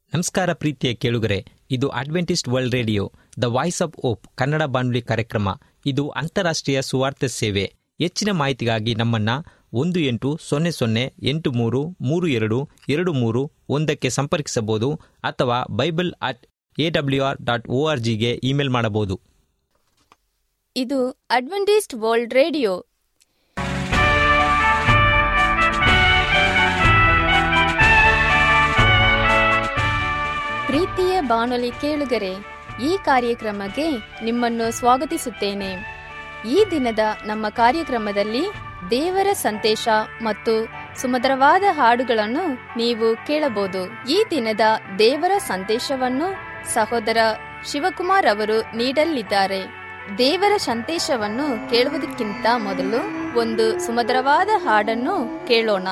ನಮಸ್ಕಾರ ಪ್ರೀತಿಯ ಕೇಳುಗರೆ ಇದು Adventist World Radio the voice of hope Kannada ಬಾನುಲಿ ಕಾರ್ಯಕ್ರಮ ಇದು ಅಂತಾರಾಷ್ಟ್ರೀಯ ಸುವಾರ್ತೆ ಸೇವೆ ಹೆಚ್ಚಿನ ಮಾಹಿತಿಗಾಗಿ ನಮ್ಮನ್ನ ಒಂದು ಎಂಟು ಸೊನ್ನೆ ಸೊನ್ನೆ ಎಂಟು ಮೂರು ಮೂರು ಎರಡು ಎರಡು ಮೂರು ಒಂದಕ್ಕೆ ಸಂಪರ್ಕಿಸಬಹುದು ಅಥವಾ Bible at A W R dot O R ಜಿಗೆ ಇಮೇಲ್ ಮಾಡಬಹುದು ಇದು ಅಡ್ವೆಂಟಿಸ್ಟ್ ವರ್ಲ್ಡ್ ರೇಡಿಯೋ ಪ್ರೀತಿಯ ಬಾನುಲಿ ಕೇಳುಗರೆ ಈ ಕಾರ್ಯಕ್ರಮಕ್ಕೆ ನಿಮ್ಮನ್ನು ಸ್ವಾಗತಿಸುತ್ತೇನೆ ಈ ದಿನದ ನಮ್ಮ ಕಾರ್ಯಕ್ರಮದಲ್ಲಿ ದೇವರ ಸಂದೇಶ ಮತ್ತು ಸುಮಧುರವಾದ ಹಾಡುಗಳನ್ನು ನೀವು ಕೇಳಬಹುದು ಈ ದಿನದ ದೇವರ ಸಂದೇಶವನ್ನು ಸಹೋದರ ಶಿವಕುಮಾರ್ ಅವರು ನೀಡಲಿದ್ದಾರೆ ದೇವರ ಸಂದೇಶವನ್ನು ಕೇಳುವುದಕ್ಕಿಂತ ಮೊದಲು ಒಂದು ಸುಮಧುರವಾದ ಹಾಡನ್ನು ಕೇಳೋಣ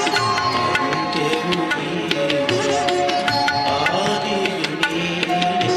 ಆದಿಯು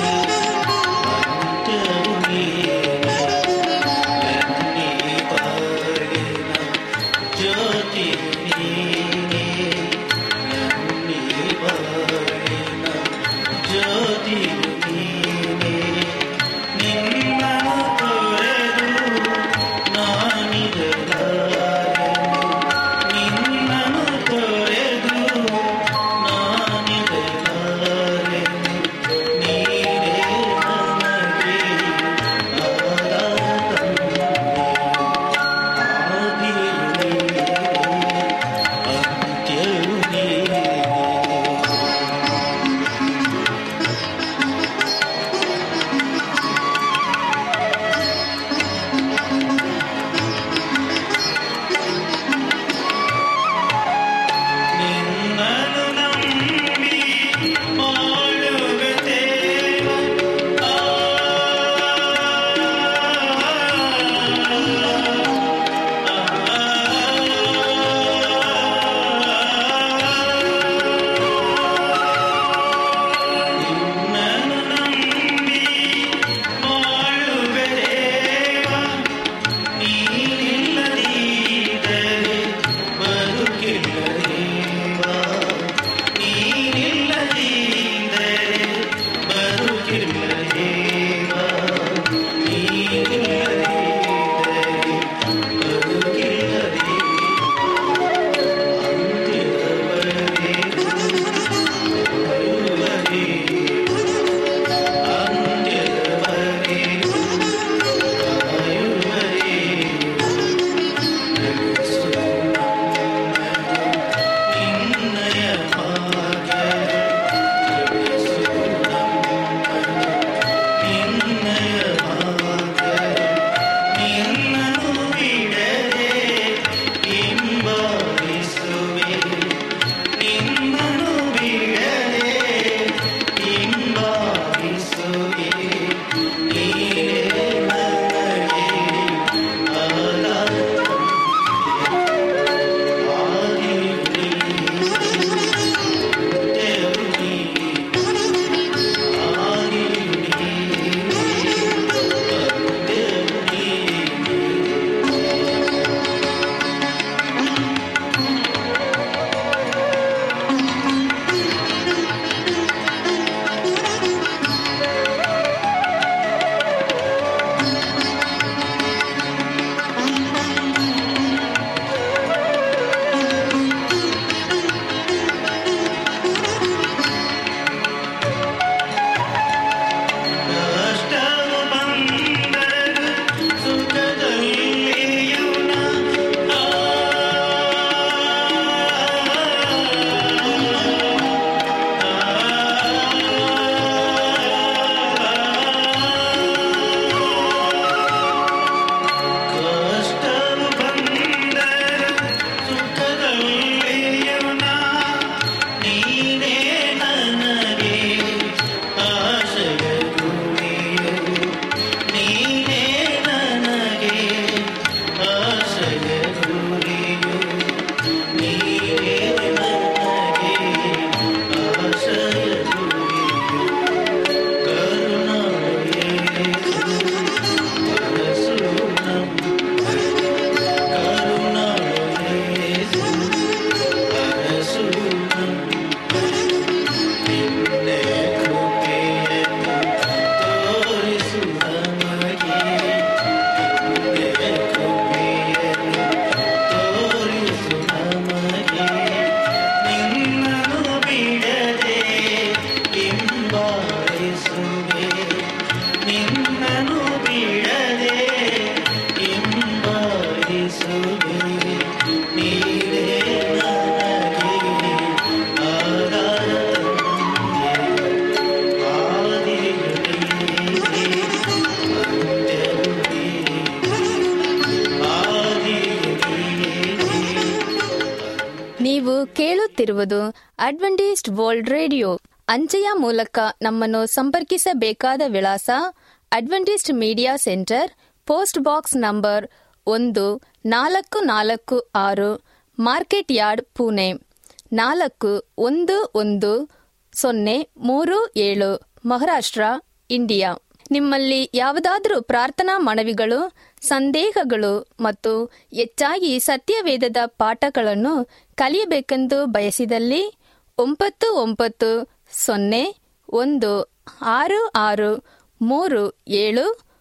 ಕೇಳುತ್ತಿರುವುದು ಅಡ್ವೆಂಟಿಸ್ಟ್ ವರ್ಲ್ಡ್ ರೇಡಿಯೋ ಅಂಚೆಯ ಮೂಲಕ ನಮ್ಮನ್ನು ಸಂಪರ್ಕಿಸಬೇಕಾದ ವಿಳಾಸ Adventist media centre post box number ಒಂದು ನಾಲ್ಕು ನಾಲ್ಕು ಆರು ಮಾರ್ಕೆಟ್ ಯಾರ್ಡ್ ಪುಣೆ ನಾಲ್ಕು ಒಂದು ಒಂದು ಸೊನ್ನೆ ಮೂರು ಏಳು ಮಹಾರಾಷ್ಟ್ರ ಇಂಡಿಯಾ ನಿಮ್ಮಲ್ಲಿ ಯಾವುದಾದರೂ ಪ್ರಾರ್ಥನಾ ಮನವಿಗಳು ಸಂದೇಹಗಳು ಮತ್ತು ಹೆಚ್ಚಾಗಿ ಸತ್ಯವೇದದ ಪಾಠಗಳನ್ನು ಕಲಿಯಬೇಕೆಂದು ಬಯಸಿದಲ್ಲಿ ಒಂಬತ್ತು ಒಂಬತ್ತು ಸೊನ್ನೆ ಒಂದು ಆರು ಆರು ಮೂರು ಏಳು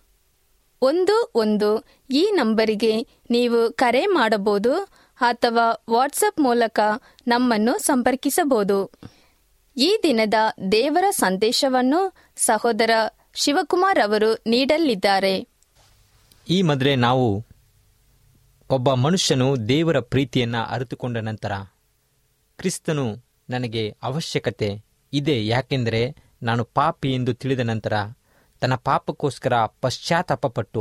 ಒಂದು ಒಂದು ಈ ನಂಬರಿಗೆ ನೀವು ಕರೆ ಮಾಡಬಹುದು ಅಥವಾ ವಾಟ್ಸಪ್ ಮೂಲಕ ನಮ್ಮನ್ನು ಸಂಪರ್ಕಿಸಬಹುದು ಈ ದಿನದ ದೇವರ ಸಂದೇಶವನ್ನು ಸಹೋದರ ಶಿವಕುಮಾರ್ ಅವರು ನೀಡಲಿದ್ದಾರೆ ಈ ಮೊದಲೇ ನಾವು ಒಬ್ಬ ಮನುಷ್ಯನು ದೇವರ ಪ್ರೀತಿಯನ್ನು ಅರಿತುಕೊಂಡ ನಂತರ ಕ್ರಿಸ್ತನು ನನಗೆ ಅವಶ್ಯಕತೆ ಇದೆ ಯಾಕೆಂದರೆ ನಾನು ಪಾಪಿ ಎಂದು ತಿಳಿದ ನಂತರ ತನ್ನ ಪಾಪಕ್ಕೋಸ್ಕರ ಪಶ್ಚಾತ್ತಾಪಪಟ್ಟು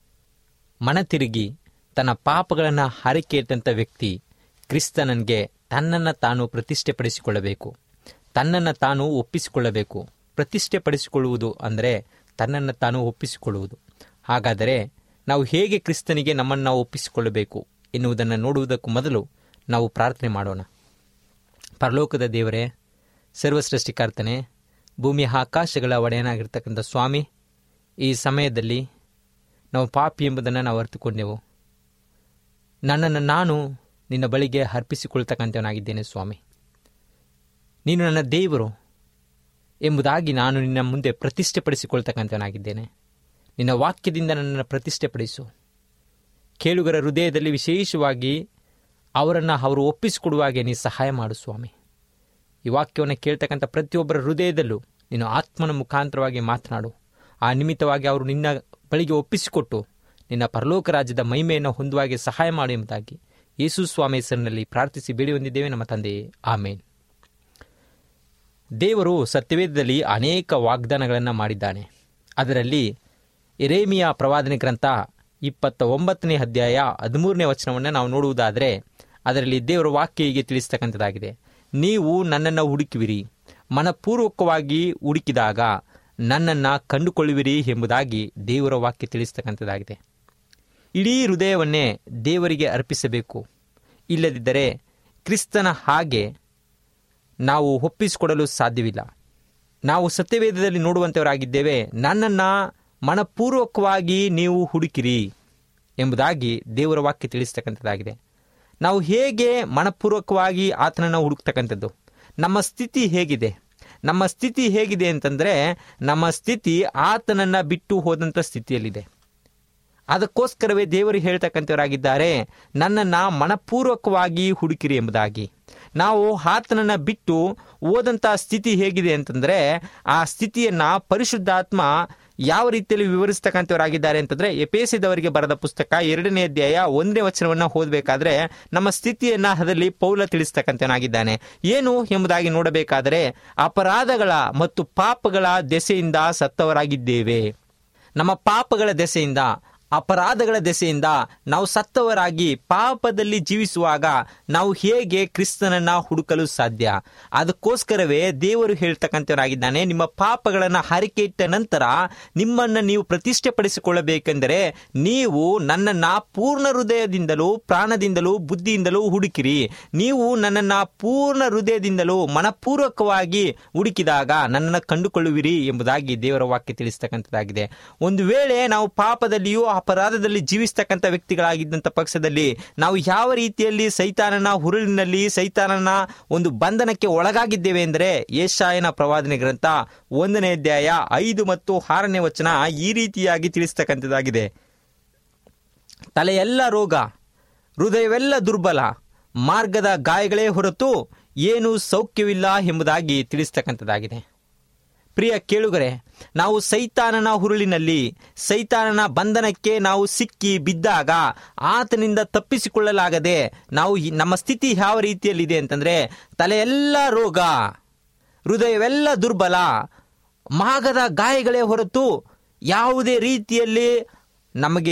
ಮನತಿರುಗಿ ತನ್ನ ಪಾಪಗಳನ್ನು ಹರಕೆಟ್ಟಂಥ ವ್ಯಕ್ತಿ ಕ್ರಿಸ್ತನನ್ಗೆ ತನ್ನನ್ನು ತಾನು ಪ್ರತಿಷ್ಠೆಪಡಿಸಿಕೊಳ್ಳಬೇಕು ತನ್ನನ್ನು ತಾನು ಒಪ್ಪಿಸಿಕೊಳ್ಳಬೇಕು ಪ್ರತಿಷ್ಠೆಪಡಿಸಿಕೊಳ್ಳುವುದು ಅಂದರೆ ತನ್ನನ್ನು ತಾನು ಒಪ್ಪಿಸಿಕೊಳ್ಳುವುದು ಹಾಗಾದರೆ ನಾವು ಹೇಗೆ ಕ್ರಿಸ್ತನಿಗೆ ನಮ್ಮನ್ನು ನಾವು ಒಪ್ಪಿಸಿಕೊಳ್ಳಬೇಕು ಎನ್ನುವುದನ್ನು ನೋಡುವುದಕ್ಕೂ ಮೊದಲು ನಾವು ಪ್ರಾರ್ಥನೆ ಮಾಡೋಣ ಪರಲೋಕದ ದೇವರೇ ಸರ್ವಸೃಷ್ಟಿಕರ್ತನೆ ಭೂಮಿಯ ಆಕಾಶಗಳ ಒಡೆಯನಾಗಿರ್ತಕ್ಕಂಥ ಸ್ವಾಮಿ ಈ ಸಮಯದಲ್ಲಿ ನಾವು ಪಾಪಿ ಎಂಬುದನ್ನು ನಾವು ಅರಿತುಕೊಂಡೆವು ನನ್ನನ್ನು ನಾನು ನಿನ್ನ ಬಳಿಗೆ ಅರ್ಪಿಸಿಕೊಳ್ತಕ್ಕಂಥವನಾಗಿದ್ದೇನೆ ಸ್ವಾಮಿ ನೀನು ನನ್ನ ದೇವರು ಎಂಬುದಾಗಿ ನಾನು ನಿನ್ನ ಮುಂದೆ ಪ್ರತಿಷ್ಠೆಪಡಿಸಿಕೊಳ್ತಕ್ಕಂಥವನಾಗಿದ್ದೇನೆ ನಿನ್ನ ವಾಕ್ಯದಿಂದ ನನ್ನನ್ನು ಪ್ರತಿಷ್ಠೆಪಡಿಸು ಕೇಳುಗರ ಹೃದಯದಲ್ಲಿ ವಿಶೇಷವಾಗಿ ಅವರನ್ನು ಅವರು ಒಪ್ಪಿಸಿಕೊಡುವಾಗೆ ನೀ ಸಹಾಯ ಮಾಡು ಸ್ವಾಮಿ ಈ ವಾಕ್ಯವನ್ನು ಕೇಳ್ತಕ್ಕಂಥ ಪ್ರತಿಯೊಬ್ಬರ ಹೃದಯದಲ್ಲೂ ನೀನು ಆತ್ಮನ ಮುಖಾಂತರವಾಗಿ ಮಾತನಾಡು ಆ ನಿಮಿತ್ತವಾಗಿ ಅವರು ನಿನ್ನ ಬಳಿಗೆ ಒಪ್ಪಿಸಿಕೊಟ್ಟು ನಿನ್ನ ಪರಲೋಕ ರಾಜ್ಯದ ಮಹಿಮೆಯನ್ನು ಹೊಂದುವಾಗೆ ಸಹಾಯ ಮಾಡು ಎಂಬುದಾಗಿ ಯೇಸು ಸ್ವಾಮಿ ಹೆಸರಿನಲ್ಲಿ ಪ್ರಾರ್ಥಿಸಿ ಬೇಡಿ ಹೊಂದಿದ್ದೇವೆ ನಮ್ಮ ತಂದೆಯೇ ಆಮೇನ್ ದೇವರು ಸತ್ಯವೇದದಲ್ಲಿ ಅನೇಕ ವಾಗ್ದಾನಗಳನ್ನು ಮಾಡಿದ್ದಾನೆ ಅದರಲ್ಲಿ ಎರೇಮಿಯ ಪ್ರವಾದನೆ ಗ್ರಂಥ ಇಪ್ಪತ್ತ ಒಂಬತ್ತನೇ ಅಧ್ಯಾಯ ಹದಿಮೂರನೇ ವಚನವನ್ನು ನಾವು ನೋಡುವುದಾದರೆ ಅದರಲ್ಲಿ ದೇವರ ವಾಕ್ಯ ಹೀಗೆ ತಿಳಿಸ್ತಕ್ಕಂಥದ್ದಾಗಿದೆ ನೀವು ನನ್ನನ್ನು ಹುಡುಕುವಿರಿ ಮನಪೂರ್ವಕವಾಗಿ ಹುಡುಕಿದಾಗ ನನ್ನನ್ನು ಕಂಡುಕೊಳ್ಳುವಿರಿ ಎಂಬುದಾಗಿ ದೇವರ ವಾಕ್ಯ ತಿಳಿಸ್ತಕ್ಕಂಥದ್ದಾಗಿದೆ ಇಡೀ ಹೃದಯವನ್ನೇ ದೇವರಿಗೆ ಅರ್ಪಿಸಬೇಕು ಇಲ್ಲದಿದ್ದರೆ ಕ್ರಿಸ್ತನ ಹಾಗೆ ನಾವು ಒಪ್ಪಿಸಿಕೊಡಲು ಸಾಧ್ಯವಿಲ್ಲ ನಾವು ಸತ್ಯವೇದದಲ್ಲಿ ನೋಡುವಂಥವರಾಗಿದ್ದೇವೆ ನನ್ನನ್ನು ಮನಪೂರ್ವಕವಾಗಿ ನೀವು ಹುಡುಕಿರಿ ಎಂಬುದಾಗಿ ದೇವರ ವಾಕ್ಯ ತಿಳಿಸ್ತಕ್ಕಂಥದ್ದಾಗಿದೆ ನಾವು ಹೇಗೆ ಮನಪೂರ್ವಕವಾಗಿ ಆತನನ್ನು ಹುಡುಕ್ತಕ್ಕಂಥದ್ದು ನಮ್ಮ ಸ್ಥಿತಿ ಹೇಗಿದೆ ನಮ್ಮ ಸ್ಥಿತಿ ಹೇಗಿದೆ ಅಂತಂದರೆ ನಮ್ಮ ಸ್ಥಿತಿ ಆತನನ್ನು ಬಿಟ್ಟು ಹೋದಂಥ ಸ್ಥಿತಿಯಲ್ಲಿದೆ ಅದಕ್ಕೋಸ್ಕರವೇ ದೇವರು ಹೇಳ್ತಕ್ಕಂಥವರಾಗಿದ್ದಾರೆ ನನ್ನನ್ನು ಮನಪೂರ್ವಕವಾಗಿ ಹುಡುಕಿರಿ ಎಂಬುದಾಗಿ ನಾವು ಆತನನ್ನು ಬಿಟ್ಟು ಹೋದಂಥ ಸ್ಥಿತಿ ಹೇಗಿದೆ ಅಂತಂದರೆ ಆ ಸ್ಥಿತಿಯನ್ನು ಪರಿಶುದ್ಧಾತ್ಮ ಯಾವ ರೀತಿಯಲ್ಲಿ ವಿವರಿಸ್ತಕ್ಕಂಥವರಾಗಿದ್ದಾರೆ ಅಂತಂದರೆ ಎಪೇಸಿದವರಿಗೆ ಬರೆದ ಪುಸ್ತಕ ಎರಡನೇ ಅಧ್ಯಾಯ ಒಂದನೇ ವಚನವನ್ನು ಓದಬೇಕಾದ್ರೆ ನಮ್ಮ ಸ್ಥಿತಿಯನ್ನು ಅದರಲ್ಲಿ ಪೌಲ ತಿಳಿಸ್ತಕ್ಕಂಥವನಾಗಿದ್ದಾನೆ ಏನು ಎಂಬುದಾಗಿ ನೋಡಬೇಕಾದರೆ ಅಪರಾಧಗಳ ಮತ್ತು ಪಾಪಗಳ ದೆಸೆಯಿಂದ ಸತ್ತವರಾಗಿದ್ದೇವೆ ನಮ್ಮ ಪಾಪಗಳ ದೆಸೆಯಿಂದ ಅಪರಾಧಗಳ ದೆಸೆಯಿಂದ ನಾವು ಸತ್ತವರಾಗಿ ಪಾಪದಲ್ಲಿ ಜೀವಿಸುವಾಗ ನಾವು ಹೇಗೆ ಕ್ರಿಸ್ತನನ್ನ ಹುಡುಕಲು ಸಾಧ್ಯ ಅದಕ್ಕೋಸ್ಕರವೇ ದೇವರು ಹೇಳ್ತಕ್ಕಂಥವರಾಗಿದ್ದಾನೆ ನಿಮ್ಮ ಪಾಪಗಳನ್ನು ಹರಿಕೆ ಇಟ್ಟ ನಂತರ ನಿಮ್ಮನ್ನು ನೀವು ಪ್ರತಿಷ್ಠೆಪಡಿಸಿಕೊಳ್ಳಬೇಕೆಂದರೆ ನೀವು ನನ್ನನ್ನು ಪೂರ್ಣ ಹೃದಯದಿಂದಲೂ ಪ್ರಾಣದಿಂದಲೂ ಬುದ್ಧಿಯಿಂದಲೂ ಹುಡುಕಿರಿ ನೀವು ನನ್ನನ್ನು ಪೂರ್ಣ ಹೃದಯದಿಂದಲೂ ಮನಪೂರ್ವಕವಾಗಿ ಹುಡುಕಿದಾಗ ನನ್ನನ್ನು ಕಂಡುಕೊಳ್ಳುವಿರಿ ಎಂಬುದಾಗಿ ದೇವರ ವಾಕ್ಯ ತಿಳಿಸ್ತಕ್ಕಂಥದ್ದಾಗಿದೆ ಒಂದು ವೇಳೆ ನಾವು ಪಾಪದಲ್ಲಿಯೂ ಅಪರಾಧದಲ್ಲಿ ಜೀವಿಸ್ತಕ್ಕಂಥ ವ್ಯಕ್ತಿಗಳಾಗಿದ್ದಂಥ ಪಕ್ಷದಲ್ಲಿ ನಾವು ಯಾವ ರೀತಿಯಲ್ಲಿ ಸೈತಾನನ ಹುರುಳಿನಲ್ಲಿ ಸೈತಾನನ ಒಂದು ಬಂಧನಕ್ಕೆ ಒಳಗಾಗಿದ್ದೇವೆ ಎಂದರೆ ಏಷಾಯನ ಪ್ರವಾದನೆ ಗ್ರಂಥ ಒಂದನೇ ಅಧ್ಯಾಯ ಐದು ಮತ್ತು ಆರನೇ ವಚನ ಈ ರೀತಿಯಾಗಿ ತಿಳಿಸ್ತಕ್ಕಂಥದ್ದಾಗಿದೆ ತಲೆಯೆಲ್ಲ ರೋಗ ಹೃದಯವೆಲ್ಲ ದುರ್ಬಲ ಮಾರ್ಗದ ಗಾಯಗಳೇ ಹೊರತು ಏನೂ ಸೌಖ್ಯವಿಲ್ಲ ಎಂಬುದಾಗಿ ತಿಳಿಸ್ತಕ್ಕಂಥದ್ದಾಗಿದೆ ಪ್ರಿಯ ಕೇಳುಗರೆ ನಾವು ಸೈತಾನನ ಹುರುಳಿನಲ್ಲಿ ಸೈತಾನನ ಬಂಧನಕ್ಕೆ ನಾವು ಸಿಕ್ಕಿ ಬಿದ್ದಾಗ ಆತನಿಂದ ತಪ್ಪಿಸಿಕೊಳ್ಳಲಾಗದೆ ನಾವು ಈ- ನಮ್ಮ ಸ್ಥಿತಿ ಯಾವ ರೀತಿಯಲ್ಲಿದೆ ಅಂತಂದರೆ ತಲೆಯೆಲ್ಲ ರೋಗ ಹೃದಯವೆಲ್ಲ ದುರ್ಬಲ ಮಾಗದ ಗಾಯಗಳೇ ಹೊರತು ಯಾವುದೇ ರೀತಿಯಲ್ಲಿ ನಮಗೆ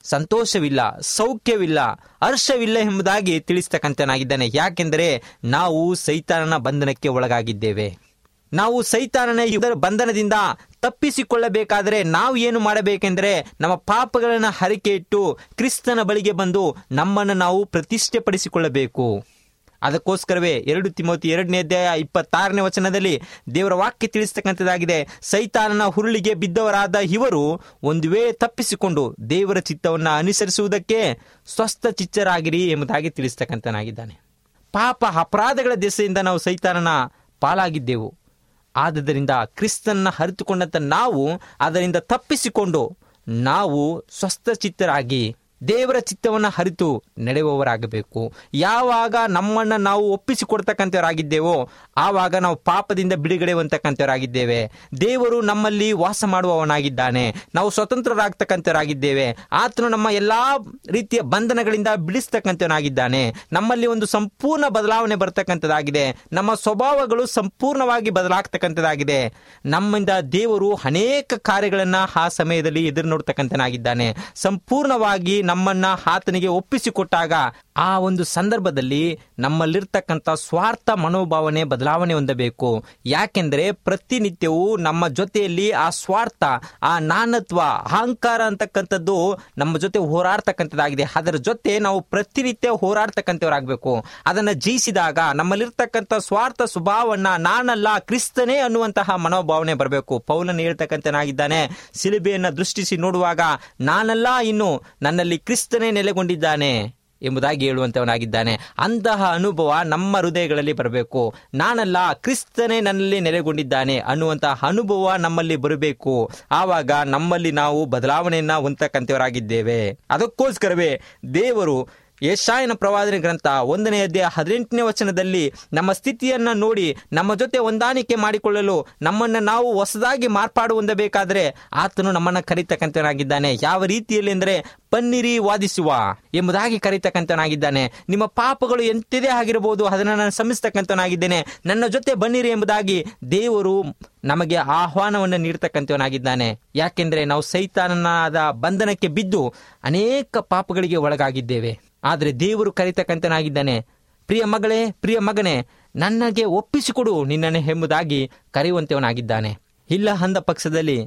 ಸಂತೋಷವಿಲ್ಲ ಸೌಖ್ಯವಿಲ್ಲ ಹರ್ಷವಿಲ್ಲ ಎಂಬುದಾಗಿ ತಿಳಿಸ್ತಕ್ಕಂಥನಾಗಿದ್ದಾನೆ ಯಾಕೆಂದರೆ ನಾವು ಸೈತಾನನ ಬಂಧನಕ್ಕೆ ಒಳಗಾಗಿದ್ದೇವೆ ನಾವು ಸೈತಾನನ ಇದರ ಬಂಧನದಿಂದ ತಪ್ಪಿಸಿಕೊಳ್ಳಬೇಕಾದರೆ ನಾವು ಏನು ಮಾಡಬೇಕೆಂದರೆ ನಮ್ಮ ಪಾಪಗಳನ್ನು ಹರಿಕೆ ಇಟ್ಟು ಕ್ರಿಸ್ತನ ಬಳಿಗೆ ಬಂದು ನಮ್ಮನ್ನು ನಾವು ಪ್ರತಿಷ್ಠೆ ಪಡಿಸಿಕೊಳ್ಳಬೇಕು ಅದಕ್ಕೋಸ್ಕರವೇ ಎರಡು ತಿಮೋತಿ ಎರಡನೇ ಅಧ್ಯಾಯ ಇಪ್ಪತ್ತಾರನೇ ವಚನದಲ್ಲಿ ದೇವರ ವಾಕ್ಯ ತಿಳಿಸ್ತಕ್ಕಂಥದ್ದಾಗಿದೆ ಸೈತಾನನ ಹುರುಳಿಗೆ ಬಿದ್ದವರಾದ ಇವರು ಒಂದು ವೇಳೆ ತಪ್ಪಿಸಿಕೊಂಡು ದೇವರ ಚಿತ್ತವನ್ನು ಅನುಸರಿಸುವುದಕ್ಕೆ ಸ್ವಸ್ಥ ಚಿಚ್ಚರಾಗಿರಿ ಎಂಬುದಾಗಿ ತಿಳಿಸ್ತಕ್ಕಂಥನಾಗಿದ್ದಾನೆ ಪಾಪ ಅಪರಾಧಗಳ ದೆಸೆಯಿಂದ ನಾವು ಸೈತಾನನ ಪಾಲಾಗಿದ್ದೆವು ಆದುದರಿಂದ ಕ್ರಿಸ್ತನ್ನ ಹರಿತುಕೊಂಡಂತ ನಾವು ಅದರಿಂದ ತಪ್ಪಿಸಿಕೊಂಡು ನಾವು ಸ್ವಸ್ಥಚಿತ್ತರಾಗಿ ದೇವರ ಚಿತ್ತವನ್ನು ಹರಿತು ನಡೆಯುವವರಾಗಬೇಕು ಯಾವಾಗ ನಮ್ಮನ್ನು ನಾವು ಒಪ್ಪಿಸಿಕೊಡ್ತಕ್ಕಂಥವರಾಗಿದ್ದೇವೋ ಆವಾಗ ನಾವು ಪಾಪದಿಂದ ಬಿಡುಗಡೆ ಹೊಂದತಕ್ಕಂಥವರಾಗಿದ್ದೇವೆ ದೇವರು ನಮ್ಮಲ್ಲಿ ವಾಸ ಮಾಡುವವನಾಗಿದ್ದಾನೆ ನಾವು ಸ್ವತಂತ್ರರಾಗ್ತಕ್ಕಂಥವರಾಗಿದ್ದೇವೆ ಆತನು ನಮ್ಮ ಎಲ್ಲಾ ರೀತಿಯ ಬಂಧನಗಳಿಂದ ಬಿಡಿಸ್ತಕ್ಕಂಥವನಾಗಿದ್ದಾನೆ ನಮ್ಮಲ್ಲಿ ಒಂದು ಸಂಪೂರ್ಣ ಬದಲಾವಣೆ ಬರ್ತಕ್ಕಂಥದ್ದಾಗಿದೆ ನಮ್ಮ ಸ್ವಭಾವಗಳು ಸಂಪೂರ್ಣವಾಗಿ ಬದಲಾಗ್ತಕ್ಕಂಥದ್ದಾಗಿದೆ ನಮ್ಮಿಂದ ದೇವರು ಅನೇಕ ಕಾರ್ಯಗಳನ್ನ ಆ ಸಮಯದಲ್ಲಿ ಎದುರು ನೋಡ್ತಕ್ಕಂಥನಾಗಿದ್ದಾನೆ ಸಂಪೂರ್ಣವಾಗಿ ನಮ್ಮನ್ನ ಆತನಿಗೆ ಒಪ್ಪಿಸಿಕೊಟ್ಟಾಗ ಆ ಒಂದು ಸಂದರ್ಭದಲ್ಲಿ ನಮ್ಮಲ್ಲಿರ್ತಕ್ಕಂಥ ಸ್ವಾರ್ಥ ಮನೋಭಾವನೆ ಬದಲಾವಣೆ ಹೊಂದಬೇಕು ಯಾಕೆಂದ್ರೆ ಪ್ರತಿನಿತ್ಯವೂ ನಮ್ಮ ಜೊತೆಯಲ್ಲಿ ಆ ಸ್ವಾರ್ಥ ಆ ನಾನತ್ವ ಅಹಂಕಾರ ಅಂತಕ್ಕಂಥದ್ದು ನಮ್ಮ ಜೊತೆ ಹೋರಾಡ್ತಕ್ಕಂಥದ್ದಾಗಿದೆ ಅದರ ಜೊತೆ ನಾವು ಪ್ರತಿನಿತ್ಯ ಹೋರಾಡ್ತಕ್ಕಂಥವರಾಗಬೇಕು ಅದನ್ನು ಜಯಿಸಿದಾಗ ನಮ್ಮಲ್ಲಿರ್ತಕ್ಕಂಥ ಸ್ವಾರ್ಥ ಸ್ವಭಾವವನ್ನ ನಾನಲ್ಲ ಕ್ರಿಸ್ತನೇ ಅನ್ನುವಂತಹ ಮನೋಭಾವನೆ ಬರಬೇಕು ಪೌಲನ್ ಹೇಳ್ತಕ್ಕಂಥನಾಗಿದ್ದಾನೆ ಸಿಲುಬೆಯನ್ನ ದೃಷ್ಟಿಸಿ ನೋಡುವಾಗ ನಾನಲ್ಲ ಇನ್ನು ನನ್ನಲ್ಲಿ ಕ್ರಿಸ್ತನೇ ನೆಲೆಗೊಂಡಿದ್ದಾನೆ ಎಂಬುದಾಗಿ ಹೇಳುವಂತವನಾಗಿದ್ದಾನೆ ಅಂತಹ ಅನುಭವ ನಮ್ಮ ಹೃದಯಗಳಲ್ಲಿ ಬರಬೇಕು ನಾನಲ್ಲ ಕ್ರಿಸ್ತನೇ ನನ್ನಲ್ಲಿ ನೆಲೆಗೊಂಡಿದ್ದಾನೆ ಅನ್ನುವಂತಹ ಅನುಭವ ನಮ್ಮಲ್ಲಿ ಬರಬೇಕು ಆವಾಗ ನಮ್ಮಲ್ಲಿ ನಾವು ಬದಲಾವಣೆಯನ್ನ ಹೊಂದತಕ್ಕಂಥವರಾಗಿದ್ದೇವೆ ಅದಕ್ಕೋಸ್ಕರವೇ ದೇವರು ಯಶಾಯನ ಪ್ರವಾದನೆ ಗ್ರಂಥ ಒಂದನೇ ಅಧ್ಯಾಯ ಹದಿನೆಂಟನೇ ವಚನದಲ್ಲಿ ನಮ್ಮ ಸ್ಥಿತಿಯನ್ನ ನೋಡಿ ನಮ್ಮ ಜೊತೆ ಹೊಂದಾಣಿಕೆ ಮಾಡಿಕೊಳ್ಳಲು ನಮ್ಮನ್ನು ನಾವು ಹೊಸದಾಗಿ ಮಾರ್ಪಾಡು ಹೊಂದಬೇಕಾದ್ರೆ ಆತನು ನಮ್ಮನ್ನು ಕರೀತಕ್ಕಂಥನಾಗಿದ್ದಾನೆ ಯಾವ ರೀತಿಯಲ್ಲಿ ಅಂದರೆ ಪನ್ನಿರಿ ವಾದಿಸುವ ಎಂಬುದಾಗಿ ಕರೀತಕ್ಕಂಥನಾಗಿದ್ದಾನೆ ನಿಮ್ಮ ಪಾಪಗಳು ಎಂತಿದೇ ಆಗಿರಬಹುದು ಅದನ್ನು ನಾನು ಶ್ರಮಿಸ್ತಕ್ಕಂಥನಾಗಿದ್ದೇನೆ ನನ್ನ ಜೊತೆ ಬನ್ನಿರಿ ಎಂಬುದಾಗಿ ದೇವರು ನಮಗೆ ಆಹ್ವಾನವನ್ನು ನೀಡ್ತಕ್ಕಂಥವನಾಗಿದ್ದಾನೆ ಯಾಕೆಂದ್ರೆ ನಾವು ಸೈತಾನನಾದ ಬಂಧನಕ್ಕೆ ಬಿದ್ದು ಅನೇಕ ಪಾಪಗಳಿಗೆ ಒಳಗಾಗಿದ್ದೇವೆ ಆದರೆ ದೇವರು ಕರೀತಕ್ಕಂಥನಾಗಿದ್ದಾನೆ ಪ್ರಿಯ ಮಗಳೇ ಪ್ರಿಯ ಮಗನೇ ನನಗೆ ಒಪ್ಪಿಸಿಕೊಡು ನಿನ್ನನ್ನು ಎಂಬುದಾಗಿ ಕರೆಯುವಂತವನಾಗಿದ್ದಾನೆ ಇಲ್ಲ ಅಂದ ಪಕ್ಷದಲ್ಲಿ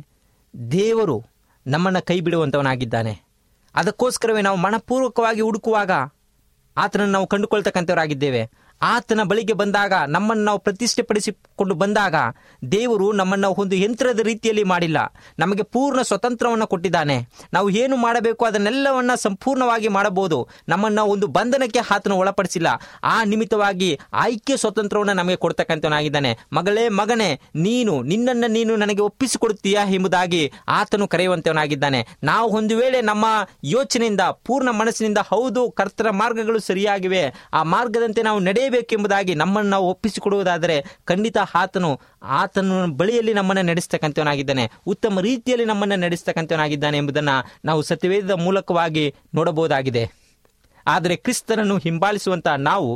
ದೇವರು ನಮ್ಮನ್ನು ಕೈ ಬಿಡುವಂತವನಾಗಿದ್ದಾನೆ ಅದಕ್ಕೋಸ್ಕರವೇ ನಾವು ಮನಪೂರ್ವಕವಾಗಿ ಹುಡುಕುವಾಗ ಆತನನ್ನು ನಾವು ಕಂಡುಕೊಳ್ತಕ್ಕಂಥವರಾಗಿದ್ದೇವೆ ಆತನ ಬಳಿಗೆ ಬಂದಾಗ ನಮ್ಮನ್ನು ನಾವು ಪ್ರತಿಷ್ಠೆ ಪಡಿಸಿಕೊಂಡು ಬಂದಾಗ ದೇವರು ನಮ್ಮನ್ನು ಒಂದು ಯಂತ್ರದ ರೀತಿಯಲ್ಲಿ ಮಾಡಿಲ್ಲ ನಮಗೆ ಪೂರ್ಣ ಸ್ವತಂತ್ರವನ್ನು ಕೊಟ್ಟಿದ್ದಾನೆ ನಾವು ಏನು ಮಾಡಬೇಕು ಅದನ್ನೆಲ್ಲವನ್ನ ಸಂಪೂರ್ಣವಾಗಿ ಮಾಡಬಹುದು ನಮ್ಮನ್ನು ಒಂದು ಬಂಧನಕ್ಕೆ ಆತನ ಒಳಪಡಿಸಿಲ್ಲ ಆ ನಿಮಿತ್ತವಾಗಿ ಆಯ್ಕೆ ಸ್ವತಂತ್ರವನ್ನು ನಮಗೆ ಕೊಡ್ತಕ್ಕಂಥವನಾಗಿದ್ದಾನೆ ಮಗಳೇ ಮಗನೇ ನೀನು ನಿನ್ನನ್ನು ನೀನು ನನಗೆ ಒಪ್ಪಿಸಿಕೊಡುತ್ತೀಯಾ ಎಂಬುದಾಗಿ ಆತನು ಕರೆಯುವಂತವನಾಗಿದ್ದಾನೆ ನಾವು ಒಂದು ವೇಳೆ ನಮ್ಮ ಯೋಚನೆಯಿಂದ ಪೂರ್ಣ ಮನಸ್ಸಿನಿಂದ ಹೌದು ಕರ್ತರ ಮಾರ್ಗಗಳು ಸರಿಯಾಗಿವೆ ಆ ಮಾರ್ಗದಂತೆ ನಾವು ನಡೆಯಬೇಕೆಂಬುದಾಗಿ ನಮ್ಮನ್ನು ನಾವು ಒಪ್ಪಿಸಿಕೊಡುವುದಾದರೆ ಖಂಡಿತ ಆತನು ಆತನ ಬಳಿಯಲ್ಲಿ ನಮ್ಮನ್ನು ನಡೆಸ್ತಕ್ಕಂಥವನಾಗಿದ್ದಾನೆ ಉತ್ತಮ ರೀತಿಯಲ್ಲಿ ನಮ್ಮನ್ನು ನಡೆಸ್ತಕ್ಕಂಥವನಾಗಿದ್ದಾನೆ ಎಂಬುದನ್ನು ನಾವು ಸತ್ಯವೇದದ ಮೂಲಕವಾಗಿ ನೋಡಬಹುದಾಗಿದೆ ಆದರೆ ಕ್ರಿಸ್ತನನ್ನು ಹಿಂಬಾಲಿಸುವಂತಹ ನಾವು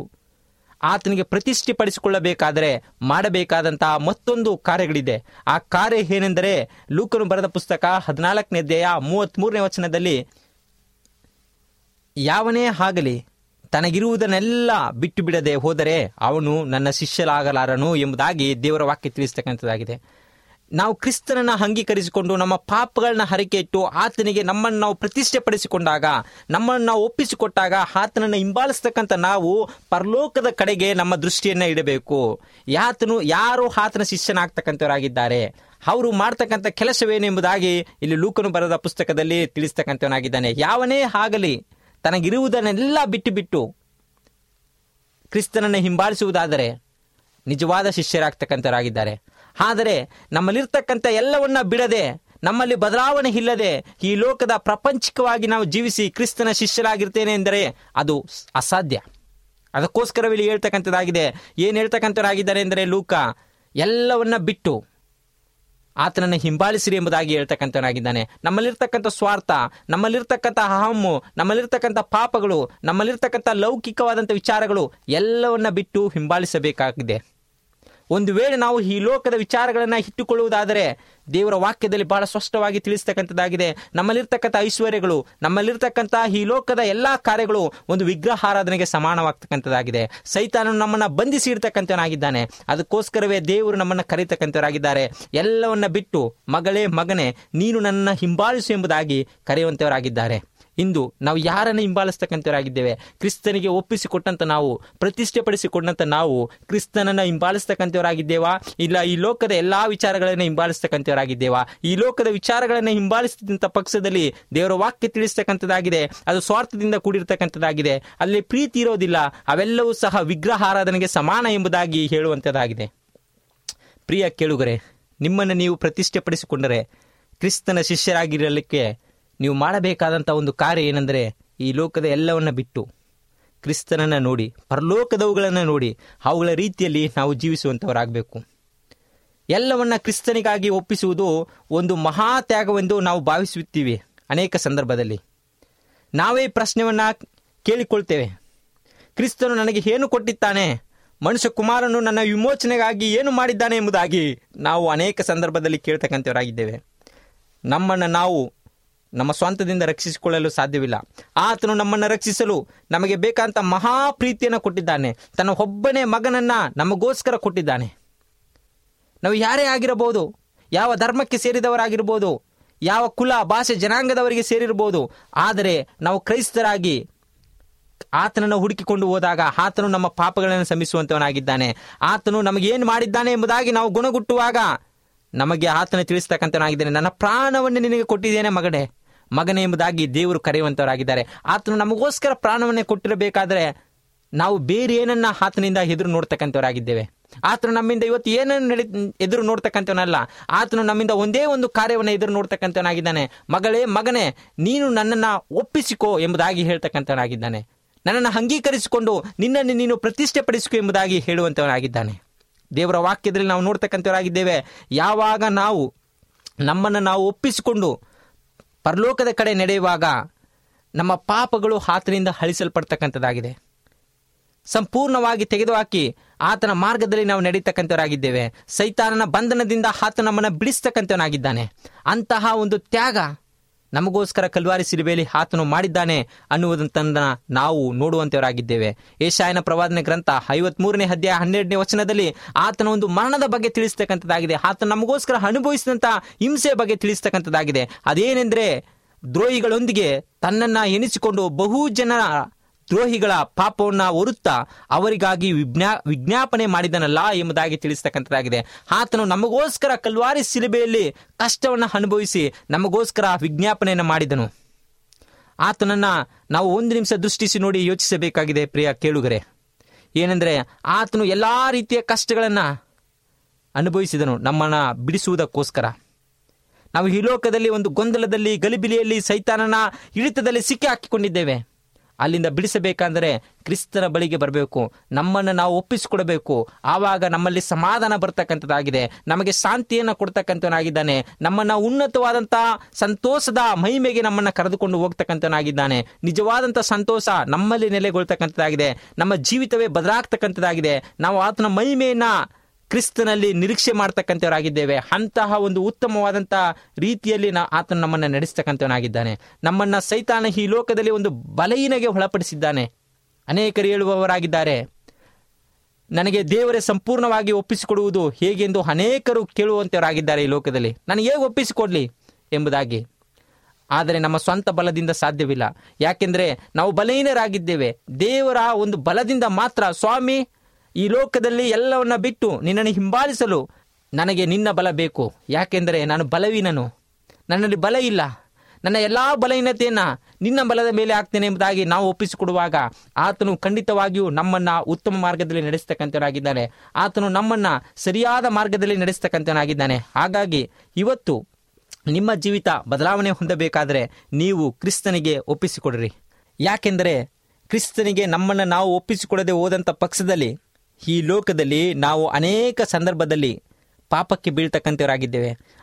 ಆತನಿಗೆ ಪ್ರತಿಷ್ಠೆ ಪಡಿಸಿಕೊಳ್ಳಬೇಕಾದರೆ ಮಾಡಬೇಕಾದಂತಹ ಮತ್ತೊಂದು ಕಾರ್ಯಗಳಿದೆ ಆ ಕಾರ್ಯ ಏನೆಂದರೆ ಲೂಕನು ಬರೆದ ಪುಸ್ತಕ ಹದಿನಾಲ್ಕನೇ ಅಧ್ಯಾಯ ಮೂವತ್ಮೂರನೇ ವಚನದಲ್ಲಿ ಯಾವನೇ ಆಗಲಿ ತನಗಿರುವುದನ್ನೆಲ್ಲ ಬಿಟ್ಟು ಬಿಡದೆ ಹೋದರೆ ಅವನು ನನ್ನ ಶಿಷ್ಯಲಾಗಲಾರನು ಎಂಬುದಾಗಿ ದೇವರ ವಾಕ್ಯ ತಿಳಿಸ್ತಕ್ಕಂಥದ್ದಾಗಿದೆ ನಾವು ಕ್ರಿಸ್ತನನ್ನ ಅಂಗೀಕರಿಸಿಕೊಂಡು ನಮ್ಮ ಪಾಪಗಳನ್ನ ಹರಕೆ ಇಟ್ಟು ಆತನಿಗೆ ನಮ್ಮನ್ನು ನಾವು ಪ್ರತಿಷ್ಠೆ ಪಡಿಸಿಕೊಂಡಾಗ ನಮ್ಮನ್ನು ನಾವು ಒಪ್ಪಿಸಿಕೊಟ್ಟಾಗ ಆತನನ್ನು ಹಿಂಬಾಲಿಸ್ತಕ್ಕಂಥ ನಾವು ಪರಲೋಕದ ಕಡೆಗೆ ನಮ್ಮ ದೃಷ್ಟಿಯನ್ನ ಇಡಬೇಕು ಯಾತನು ಯಾರು ಆತನ ಶಿಷ್ಯನಾಗ್ತಕ್ಕಂಥವರಾಗಿದ್ದಾರೆ ಅವರು ಮಾಡ್ತಕ್ಕಂಥ ಕೆಲಸವೇನೆಂಬುದಾಗಿ ಇಲ್ಲಿ ಲೂಕನು ಬರೆದ ಪುಸ್ತಕದಲ್ಲಿ ತಿಳಿಸ್ತಕ್ಕಂಥವನಾಗಿದ್ದಾನೆ ಯಾವನೇ ಆಗಲಿ ತನಗಿರುವುದನ್ನೆಲ್ಲ ಬಿಟ್ಟು ಬಿಟ್ಟು ಕ್ರಿಸ್ತನನ್ನು ಹಿಂಬಾಲಿಸುವುದಾದರೆ ನಿಜವಾದ ಶಿಷ್ಯರಾಗ್ತಕ್ಕಂಥವರಾಗಿದ್ದಾರೆ ಆದರೆ ನಮ್ಮಲ್ಲಿರ್ತಕ್ಕಂಥ ಎಲ್ಲವನ್ನ ಬಿಡದೆ ನಮ್ಮಲ್ಲಿ ಬದಲಾವಣೆ ಇಲ್ಲದೆ ಈ ಲೋಕದ ಪ್ರಪಂಚಿಕವಾಗಿ ನಾವು ಜೀವಿಸಿ ಕ್ರಿಸ್ತನ ಶಿಷ್ಯರಾಗಿರ್ತೇನೆ ಎಂದರೆ ಅದು ಅಸಾಧ್ಯ ಅದಕ್ಕೋಸ್ಕರ ಇಲ್ಲಿ ಹೇಳ್ತಕ್ಕಂಥದ್ದಾಗಿದೆ ಏನು ಹೇಳ್ತಕ್ಕಂಥವರಾಗಿದ್ದಾರೆ ಎಂದರೆ ಲೂಕ ಎಲ್ಲವನ್ನ ಬಿಟ್ಟು ಆತನನ್ನು ಹಿಂಬಾಲಿಸಿರಿ ಎಂಬುದಾಗಿ ಹೇಳ್ತಕ್ಕಂಥವನಾಗಿದ್ದಾನೆ ನಮ್ಮಲ್ಲಿರ್ತಕ್ಕಂಥ ಸ್ವಾರ್ಥ ನಮ್ಮಲ್ಲಿರ್ತಕ್ಕಂಥ ಅಹಮ್ಮು ನಮ್ಮಲ್ಲಿರ್ತಕ್ಕಂಥ ಪಾಪಗಳು ನಮ್ಮಲ್ಲಿರ್ತಕ್ಕಂಥ ಲೌಕಿಕವಾದಂಥ ವಿಚಾರಗಳು ಎಲ್ಲವನ್ನ ಬಿಟ್ಟು ಹಿಂಬಾಲಿಸಬೇಕಾಗಿದೆ ಒಂದು ವೇಳೆ ನಾವು ಈ ಲೋಕದ ವಿಚಾರಗಳನ್ನು ಇಟ್ಟುಕೊಳ್ಳುವುದಾದರೆ ದೇವರ ವಾಕ್ಯದಲ್ಲಿ ಬಹಳ ಸ್ಪಷ್ಟವಾಗಿ ತಿಳಿಸ್ತಕ್ಕಂಥದ್ದಾಗಿದೆ ನಮ್ಮಲ್ಲಿರ್ತಕ್ಕಂಥ ಐಶ್ವರ್ಯಗಳು ನಮ್ಮಲ್ಲಿರ್ತಕ್ಕಂಥ ಈ ಲೋಕದ ಎಲ್ಲಾ ಕಾರ್ಯಗಳು ಒಂದು ವಿಗ್ರಹಾರಾಧನೆಗೆ ಸಮಾನವಾಗ್ತಕ್ಕಂಥದ್ದಾಗಿದೆ ಸೈತಾನನು ನಮ್ಮನ್ನ ಬಂಧಿಸಿ ಇಡ್ತಕ್ಕಂಥವನಾಗಿದ್ದಾನೆ ಅದಕ್ಕೋಸ್ಕರವೇ ದೇವರು ನಮ್ಮನ್ನ ಕರೀತಕ್ಕಂಥವರಾಗಿದ್ದಾರೆ ಎಲ್ಲವನ್ನ ಬಿಟ್ಟು ಮಗಳೇ ಮಗನೇ ನೀನು ನನ್ನ ಹಿಂಬಾಲಿಸು ಎಂಬುದಾಗಿ ಕರೆಯುವಂತವರಾಗಿದ್ದಾರೆ ಇಂದು ನಾವು ಯಾರನ್ನು ಹಿಂಬಾಲಿಸ್ತಕ್ಕಂಥವರಾಗಿದ್ದೇವೆ ಕ್ರಿಸ್ತನಿಗೆ ಒಪ್ಪಿಸಿಕೊಟ್ಟಂತ ನಾವು ಪ್ರತಿಷ್ಠೆಪಡಿಸಿಕೊಂಡಂತ ನಾವು ಕ್ರಿಸ್ತನನ್ನ ಹಿಂಬಾಲಿಸ್ತಕ್ಕಂಥವರಾಗಿದ್ದೇವಾ ಇಲ್ಲ ಈ ಲೋಕದ ಎಲ್ಲಾ ವಿಚಾರಗಳನ್ನು ಹಿಂಬಾಲಿಸ್ತಕ್ಕಂಥವರಾಗಿದ್ದೇವಾ ಈ ಲೋಕದ ವಿಚಾರಗಳನ್ನು ಹಿಂಬಾಲಿಸಿದಂಥ ಪಕ್ಷದಲ್ಲಿ ದೇವರ ವಾಕ್ಯ ತಿಳಿಸ್ತಕ್ಕಂಥದ್ದಾಗಿದೆ ಅದು ಸ್ವಾರ್ಥದಿಂದ ಕೂಡಿರ್ತಕ್ಕಂಥದ್ದಾಗಿದೆ ಅಲ್ಲಿ ಪ್ರೀತಿ ಇರೋದಿಲ್ಲ ಅವೆಲ್ಲವೂ ಸಹ ವಿಗ್ರಹಾರಾಧನೆಗೆ ಸಮಾನ ಎಂಬುದಾಗಿ ಹೇಳುವಂಥದ್ದಾಗಿದೆ ಪ್ರಿಯ ಕೇಳುಗರೆ ನಿಮ್ಮನ್ನು ನೀವು ಪ್ರತಿಷ್ಠೆಪಡಿಸಿಕೊಂಡರೆ ಕ್ರಿಸ್ತನ ಶಿಷ್ಯರಾಗಿರಲಿಕ್ಕೆ ನೀವು ಮಾಡಬೇಕಾದಂಥ ಒಂದು ಕಾರ್ಯ ಏನೆಂದರೆ ಈ ಲೋಕದ ಎಲ್ಲವನ್ನ ಬಿಟ್ಟು ಕ್ರಿಸ್ತನನ್ನು ನೋಡಿ ಪರಲೋಕದವುಗಳನ್ನು ನೋಡಿ ಅವುಗಳ ರೀತಿಯಲ್ಲಿ ನಾವು ಜೀವಿಸುವಂಥವರಾಗಬೇಕು ಎಲ್ಲವನ್ನ ಕ್ರಿಸ್ತನಿಗಾಗಿ ಒಪ್ಪಿಸುವುದು ಒಂದು ಮಹಾ ತ್ಯಾಗವೆಂದು ನಾವು ಭಾವಿಸುತ್ತೀವಿ ಅನೇಕ ಸಂದರ್ಭದಲ್ಲಿ ನಾವೇ ಪ್ರಶ್ನೆವನ್ನ ಕೇಳಿಕೊಳ್ತೇವೆ ಕ್ರಿಸ್ತನು ನನಗೆ ಏನು ಕೊಟ್ಟಿದ್ದಾನೆ ಮನುಷ್ಯ ಕುಮಾರನು ನನ್ನ ವಿಮೋಚನೆಗಾಗಿ ಏನು ಮಾಡಿದ್ದಾನೆ ಎಂಬುದಾಗಿ ನಾವು ಅನೇಕ ಸಂದರ್ಭದಲ್ಲಿ ಕೇಳ್ತಕ್ಕಂಥವರಾಗಿದ್ದೇವೆ ನಮ್ಮನ್ನು ನಾವು ನಮ್ಮ ಸ್ವಂತದಿಂದ ರಕ್ಷಿಸಿಕೊಳ್ಳಲು ಸಾಧ್ಯವಿಲ್ಲ ಆತನು ನಮ್ಮನ್ನು ರಕ್ಷಿಸಲು ನಮಗೆ ಬೇಕಾದಂಥ ಮಹಾ ಪ್ರೀತಿಯನ್ನು ಕೊಟ್ಟಿದ್ದಾನೆ ತನ್ನ ಒಬ್ಬನೇ ಮಗನನ್ನ ನಮಗೋಸ್ಕರ ಕೊಟ್ಟಿದ್ದಾನೆ ನಾವು ಯಾರೇ ಆಗಿರಬಹುದು ಯಾವ ಧರ್ಮಕ್ಕೆ ಸೇರಿದವರಾಗಿರ್ಬೋದು ಯಾವ ಕುಲ ಭಾಷೆ ಜನಾಂಗದವರಿಗೆ ಸೇರಿರಬಹುದು ಆದರೆ ನಾವು ಕ್ರೈಸ್ತರಾಗಿ ಆತನನ್ನು ಹುಡುಕಿಕೊಂಡು ಹೋದಾಗ ಆತನು ನಮ್ಮ ಪಾಪಗಳನ್ನು ಶ್ರಮಿಸುವಂತವನಾಗಿದ್ದಾನೆ ಆತನು ನಮಗೆ ಏನು ಮಾಡಿದ್ದಾನೆ ಎಂಬುದಾಗಿ ನಾವು ಗುಣಗುಟ್ಟುವಾಗ ನಮಗೆ ಆತನ ತಿಳಿಸ್ತಕ್ಕಂಥವನಾಗಿದ್ದಾನೆ ನನ್ನ ಪ್ರಾಣವನ್ನು ನಿನಗೆ ಕೊಟ್ಟಿದ್ದೇನೆ ಮಗನೇ ಮಗನೇ ಎಂಬುದಾಗಿ ದೇವರು ಕರೆಯುವಂತವರಾಗಿದ್ದಾರೆ ಆತನು ನಮಗೋಸ್ಕರ ಪ್ರಾಣವನ್ನೇ ಕೊಟ್ಟಿರಬೇಕಾದ್ರೆ ನಾವು ಬೇರೆ ಏನನ್ನ ಆತನಿಂದ ಎದುರು ನೋಡ್ತಕ್ಕಂಥವರಾಗಿದ್ದೇವೆ ಆತನು ನಮ್ಮಿಂದ ಇವತ್ತು ಏನನ್ನು ನಡೆ ಎದುರು ನೋಡ್ತಕ್ಕಂಥವನಲ್ಲ ಆತನು ನಮ್ಮಿಂದ ಒಂದೇ ಒಂದು ಕಾರ್ಯವನ್ನು ಎದುರು ನೋಡ್ತಕ್ಕಂಥವನಾಗಿದ್ದಾನೆ ಮಗಳೇ ಮಗನೇ ನೀನು ನನ್ನನ್ನು ಒಪ್ಪಿಸಿಕೋ ಎಂಬುದಾಗಿ ಹೇಳ್ತಕ್ಕಂಥವನಾಗಿದ್ದಾನೆ ನನ್ನನ್ನು ಅಂಗೀಕರಿಸಿಕೊಂಡು ನಿನ್ನನ್ನು ನೀನು ಪ್ರತಿಷ್ಠೆಪಡಿಸಿಕೊ ಎಂಬುದಾಗಿ ಹೇಳುವಂಥವನಾಗಿದ್ದಾನೆ ದೇವರ ವಾಕ್ಯದಲ್ಲಿ ನಾವು ನೋಡ್ತಕ್ಕಂಥವರಾಗಿದ್ದೇವೆ ಯಾವಾಗ ನಾವು ನಮ್ಮನ್ನು ನಾವು ಒಪ್ಪಿಸಿಕೊಂಡು ಪರಲೋಕದ ಕಡೆ ನಡೆಯುವಾಗ ನಮ್ಮ ಪಾಪಗಳು ಆತನಿಂದ ಅಳಿಸಲ್ಪಡ್ತಕ್ಕಂಥದ್ದಾಗಿದೆ ಸಂಪೂರ್ಣವಾಗಿ ತೆಗೆದುಹಾಕಿ ಆತನ ಮಾರ್ಗದಲ್ಲಿ ನಾವು ನಡೀತಕ್ಕಂಥವರಾಗಿದ್ದೇವೆ ಸೈತಾನನ ಬಂಧನದಿಂದ ಆತ ನಮ್ಮನ್ನು ಬಿಡಿಸ್ತಕ್ಕಂಥವನಾಗಿದ್ದಾನೆ ಅಂತಹ ಒಂದು ತ್ಯಾಗ ನಮಗೋಸ್ಕರ ಕಲ್ವಾರಿ ಸಿಲುಬೆಯಲ್ಲಿ ಆತನು ಮಾಡಿದ್ದಾನೆ ಅನ್ನುವುದಂತನ್ನ ನಾವು ನೋಡುವಂತವರಾಗಿದ್ದೇವೆ ಏಷಾಯನ ಪ್ರವಾದನೆ ಗ್ರಂಥ ಐವತ್ ಮೂರನೇ ಅಧ್ಯಾಯ ಹನ್ನೆರಡನೇ ವಚನದಲ್ಲಿ ಆತನ ಒಂದು ಮರಣದ ಬಗ್ಗೆ ತಿಳಿಸ್ತಕ್ಕಂಥದ್ದಾಗಿದೆ ಆತ ನಮಗೋಸ್ಕರ ಅನುಭವಿಸಿದಂಥ ಹಿಂಸೆಯ ಬಗ್ಗೆ ತಿಳಿಸ್ತಕ್ಕಂಥದ್ದಾಗಿದೆ ಅದೇನೆಂದ್ರೆ ದ್ರೋಹಿಗಳೊಂದಿಗೆ ತನ್ನನ್ನ ಎನಿಸಿಕೊಂಡು ಬಹು ಜನರ ದ್ರೋಹಿಗಳ ಪಾಪವನ್ನ ಹೊರುತ್ತಾ ಅವರಿಗಾಗಿ ವಿಜ್ಞಾ ವಿಜ್ಞಾಪನೆ ಮಾಡಿದನಲ್ಲ ಎಂಬುದಾಗಿ ತಿಳಿಸ್ತಕ್ಕಂಥದ್ದಾಗಿದೆ ಆತನು ನಮಗೋಸ್ಕರ ಕಲ್ವಾರಿ ಸಿಲುಬೆಯಲ್ಲಿ ಕಷ್ಟವನ್ನು ಅನುಭವಿಸಿ ನಮಗೋಸ್ಕರ ವಿಜ್ಞಾಪನೆಯನ್ನು ಮಾಡಿದನು ಆತನನ್ನ ನಾವು ಒಂದು ನಿಮಿಷ ದೃಷ್ಟಿಸಿ ನೋಡಿ ಯೋಚಿಸಬೇಕಾಗಿದೆ ಪ್ರಿಯ ಕೇಳುಗರೆ ಏನೆಂದರೆ ಆತನು ಎಲ್ಲಾ ರೀತಿಯ ಕಷ್ಟಗಳನ್ನ ಅನುಭವಿಸಿದನು ನಮ್ಮನ್ನ ಬಿಡಿಸುವುದಕ್ಕೋಸ್ಕರ ನಾವು ಈ ಲೋಕದಲ್ಲಿ ಒಂದು ಗೊಂದಲದಲ್ಲಿ ಗಲಿಬಿಲಿಯಲ್ಲಿ ಸೈತಾನನ ಹಿಡಿತದಲ್ಲಿ ಸಿಕ್ಕಿ ಹಾಕಿಕೊಂಡಿದ್ದೇವೆ ಅಲ್ಲಿಂದ ಬಿಡಿಸಬೇಕಂದರೆ ಕ್ರಿಸ್ತನ ಬಳಿಗೆ ಬರಬೇಕು ನಮ್ಮನ್ನು ನಾವು ಒಪ್ಪಿಸಿಕೊಡಬೇಕು ಆವಾಗ ನಮ್ಮಲ್ಲಿ ಸಮಾಧಾನ ಬರ್ತಕ್ಕಂಥದ್ದಾಗಿದೆ ನಮಗೆ ಶಾಂತಿಯನ್ನು ಕೊಡ್ತಕ್ಕಂಥವನಾಗಿದ್ದಾನೆ ನಮ್ಮನ್ನ ಉನ್ನತವಾದಂಥ ಸಂತೋಷದ ಮಹಿಮೆಗೆ ನಮ್ಮನ್ನು ಕರೆದುಕೊಂಡು ಹೋಗ್ತಕ್ಕಂಥವನಾಗಿದ್ದಾನೆ ನಿಜವಾದಂಥ ಸಂತೋಷ ನಮ್ಮಲ್ಲಿ ನೆಲೆಗೊಳ್ತಕ್ಕಂಥದ್ದಾಗಿದೆ ನಮ್ಮ ಜೀವಿತವೇ ಬದಲಾಗ್ತಕ್ಕಂಥದ್ದಾಗಿದೆ ನಾವು ಆತನ ಮಹಿಮೆಯನ್ನ ಕ್ರಿಸ್ತನಲ್ಲಿ ನಿರೀಕ್ಷೆ ಮಾಡ್ತಕ್ಕಂಥವರಾಗಿದ್ದೇವೆ ಅಂತಹ ಒಂದು ಉತ್ತಮವಾದಂಥ ರೀತಿಯಲ್ಲಿ ನಾ ಆತನು ನಮ್ಮನ್ನು ನಡೆಸ್ತಕ್ಕಂಥವನಾಗಿದ್ದಾನೆ ನಮ್ಮನ್ನ ಸೈತಾನ ಈ ಲೋಕದಲ್ಲಿ ಒಂದು ಬಲಹೀನಗೆ ಒಳಪಡಿಸಿದ್ದಾನೆ ಅನೇಕರು ಹೇಳುವವರಾಗಿದ್ದಾರೆ ನನಗೆ ದೇವರೇ ಸಂಪೂರ್ಣವಾಗಿ ಒಪ್ಪಿಸಿಕೊಡುವುದು ಹೇಗೆಂದು ಅನೇಕರು ಕೇಳುವಂತವರಾಗಿದ್ದಾರೆ ಈ ಲೋಕದಲ್ಲಿ ನನಗೆ ಹೇಗೆ ಒಪ್ಪಿಸಿಕೊಡ್ಲಿ ಎಂಬುದಾಗಿ ಆದರೆ ನಮ್ಮ ಸ್ವಂತ ಬಲದಿಂದ ಸಾಧ್ಯವಿಲ್ಲ ಯಾಕೆಂದ್ರೆ ನಾವು ಬಲಹೀನರಾಗಿದ್ದೇವೆ ದೇವರ ಒಂದು ಬಲದಿಂದ ಮಾತ್ರ ಸ್ವಾಮಿ ಈ ಲೋಕದಲ್ಲಿ ಎಲ್ಲವನ್ನ ಬಿಟ್ಟು ನಿನ್ನನ್ನು ಹಿಂಬಾಲಿಸಲು ನನಗೆ ನಿನ್ನ ಬಲ ಬೇಕು ಯಾಕೆಂದರೆ ನಾನು ಬಲವೀನನು ನನ್ನಲ್ಲಿ ಬಲ ಇಲ್ಲ ನನ್ನ ಎಲ್ಲಾ ಬಲಹೀನತೆಯನ್ನ ನಿನ್ನ ಬಲದ ಮೇಲೆ ಹಾಕ್ತೇನೆ ಎಂಬುದಾಗಿ ನಾವು ಒಪ್ಪಿಸಿಕೊಡುವಾಗ ಆತನು ಖಂಡಿತವಾಗಿಯೂ ನಮ್ಮನ್ನ ಉತ್ತಮ ಮಾರ್ಗದಲ್ಲಿ ನಡೆಸ್ತಕ್ಕಂಥವನಾಗಿದ್ದಾನೆ ಆತನು ನಮ್ಮನ್ನ ಸರಿಯಾದ ಮಾರ್ಗದಲ್ಲಿ ನಡೆಸ್ತಕ್ಕಂಥವನಾಗಿದ್ದಾನೆ ಹಾಗಾಗಿ ಇವತ್ತು ನಿಮ್ಮ ಜೀವಿತ ಬದಲಾವಣೆ ಹೊಂದಬೇಕಾದರೆ ನೀವು ಕ್ರಿಸ್ತನಿಗೆ ಒಪ್ಪಿಸಿಕೊಡ್ರಿ ಯಾಕೆಂದರೆ ಕ್ರಿಸ್ತನಿಗೆ ನಮ್ಮನ್ನು ನಾವು ಒಪ್ಪಿಸಿಕೊಡದೆ ಹೋದಂಥ ಪಕ್ಷದಲ್ಲಿ ಈ ಲೋಕದಲ್ಲಿ ನಾವು ಅನೇಕ ಸಂದರ್ಭದಲ್ಲಿ ಪಾಪಕ್ಕೆ ಬೀಳ್ತಕ್ಕಂಥವರಾಗಿದ್ದೇವೆ